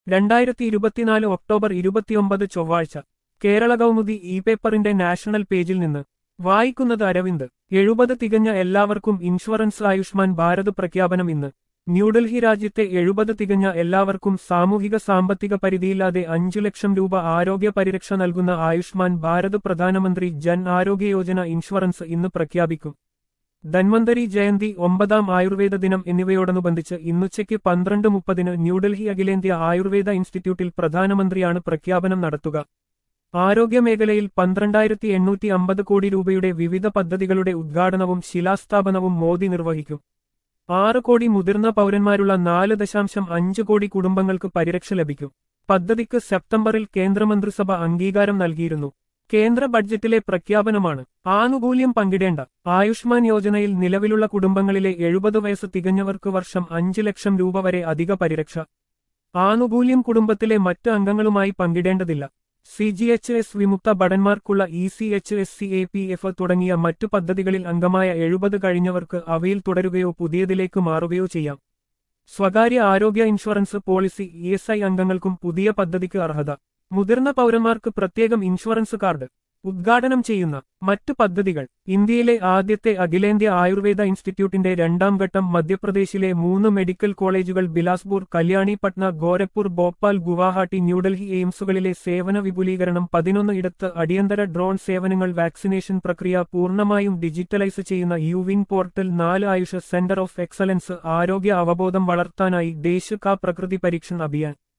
രണ്ടായിരത്തി ഇരുപത്തിനാല് ഒക്ടോബർ ഇരുപത്തിയൊമ്പത് ചൊവ്വാഴ്ച കേരള കൗമുദി ഇ പേപ്പറിന്റെ നാഷണൽ പേജിൽ നിന്ന് വായിക്കുന്നത് അരവിന്ദ് എഴുപത് തികഞ്ഞ എല്ലാവർക്കും ഇൻഷുറൻസ് ആയുഷ്മാൻ ഭാരത് പ്രഖ്യാപനം ഇന്ന് ന്യൂഡൽഹി രാജ്യത്തെ എഴുപത് തികഞ്ഞ എല്ലാവർക്കും സാമൂഹിക സാമ്പത്തിക പരിധിയില്ലാതെ അഞ്ചു ലക്ഷം രൂപ ആരോഗ്യ പരിരക്ഷ നൽകുന്ന ആയുഷ്മാൻ ഭാരത് പ്രധാനമന്ത്രി ജൻ ആരോഗ്യ യോജന ഇൻഷുറൻസ് ഇന്ന് പ്രഖ്യാപിക്കും ധന്വന്തരി ജയന്തി ഒമ്പതാം ആയുർവേദ ദിനം എന്നിവയോടനുബന്ധിച്ച് ഇന്നുച്ചയ്ക്ക് പന്ത്രണ്ട് മുപ്പതിന് ന്യൂഡൽഹി അഖിലേന്ത്യാ ആയുർവേദ ഇൻസ്റ്റിറ്റ്യൂട്ടിൽ പ്രധാനമന്ത്രിയാണ് പ്രഖ്യാപനം നടത്തുക ആരോഗ്യമേഖലയിൽ പന്ത്രണ്ടായിരത്തി എണ്ണൂറ്റി അമ്പത് കോടി രൂപയുടെ വിവിധ പദ്ധതികളുടെ ഉദ്ഘാടനവും ശിലാസ്ഥാപനവും മോദി നിർവഹിക്കും ആറ് കോടി മുതിർന്ന പൗരന്മാരുള്ള നാല് ദശാംശം അഞ്ച് കോടി കുടുംബങ്ങൾക്ക് പരിരക്ഷ ലഭിക്കും പദ്ധതിക്ക് സെപ്റ്റംബറിൽ കേന്ദ്രമന്ത്രിസഭ അംഗീകാരം നൽകിയിരുന്നു കേന്ദ്ര ബഡ്ജറ്റിലെ പ്രഖ്യാപനമാണ് ആനുകൂല്യം പങ്കിടേണ്ട ആയുഷ്മാൻ യോജനയിൽ നിലവിലുള്ള കുടുംബങ്ങളിലെ എഴുപത് വയസ്സ് തികഞ്ഞവർക്ക് വർഷം അഞ്ച് ലക്ഷം രൂപ വരെ അധിക പരിരക്ഷ ആനുകൂല്യം കുടുംബത്തിലെ മറ്റ് അംഗങ്ങളുമായി പങ്കിടേണ്ടതില്ല സി ജി എച്ച് എസ് വിമുക്ത ഭടന്മാർക്കുള്ള E C H S C A P F തുടങ്ങിയ മറ്റു പദ്ധതികളിൽ അംഗമായ എഴുപത് കഴിഞ്ഞവർക്ക് അവയിൽ തുടരുകയോ പുതിയതിലേക്ക് മാറുകയോ ചെയ്യാം സ്വകാര്യ ആരോഗ്യ insurance policy E S I അംഗങ്ങൾക്കും പുതിയ പദ്ധതിക്ക് അർഹത മുതിർന്ന പൗരന്മാർക്ക് പ്രത്യേകം ഇൻഷുറൻസ് കാർഡ് ഉദ്ഘാടനം ചെയ്യുന്ന മറ്റു പദ്ധതികൾ ഇന്ത്യയിലെ ആദ്യത്തെ അഖിലേന്ത്യാ ആയുർവേദ ഇൻസ്റ്റിറ്റ്യൂട്ടിന്റെ രണ്ടാം ഘട്ടം മധ്യപ്രദേശിലെ മൂന്ന് മെഡിക്കൽ കോളേജുകൾ ബിലാസ്പൂർ കല്യാണി പട്ന ഗോരഖ്പൂർ ഭോപ്പാൽ ഗുവാഹട്ടി ന്യൂഡൽഹി എയിംസുകളിലെ സേവന വിപുലീകരണം പതിനൊന്ന് ഇടത്ത് അടിയന്തര ഡ്രോൺ സേവനങ്ങൾ വാക്സിനേഷൻ പ്രക്രിയ പൂർണ്ണമായും ഡിജിറ്റലൈസ് ചെയ്യുന്ന യുവിൻ പോർട്ടൽ നാല് ആയുഷ സെന്റർ ഓഫ് എക്സലൻസ് ആരോഗ്യ അവബോധം വളർത്താനായി ദേശ് കാ പ്രകൃതി പരീക്ഷൺ അഭിയാൻ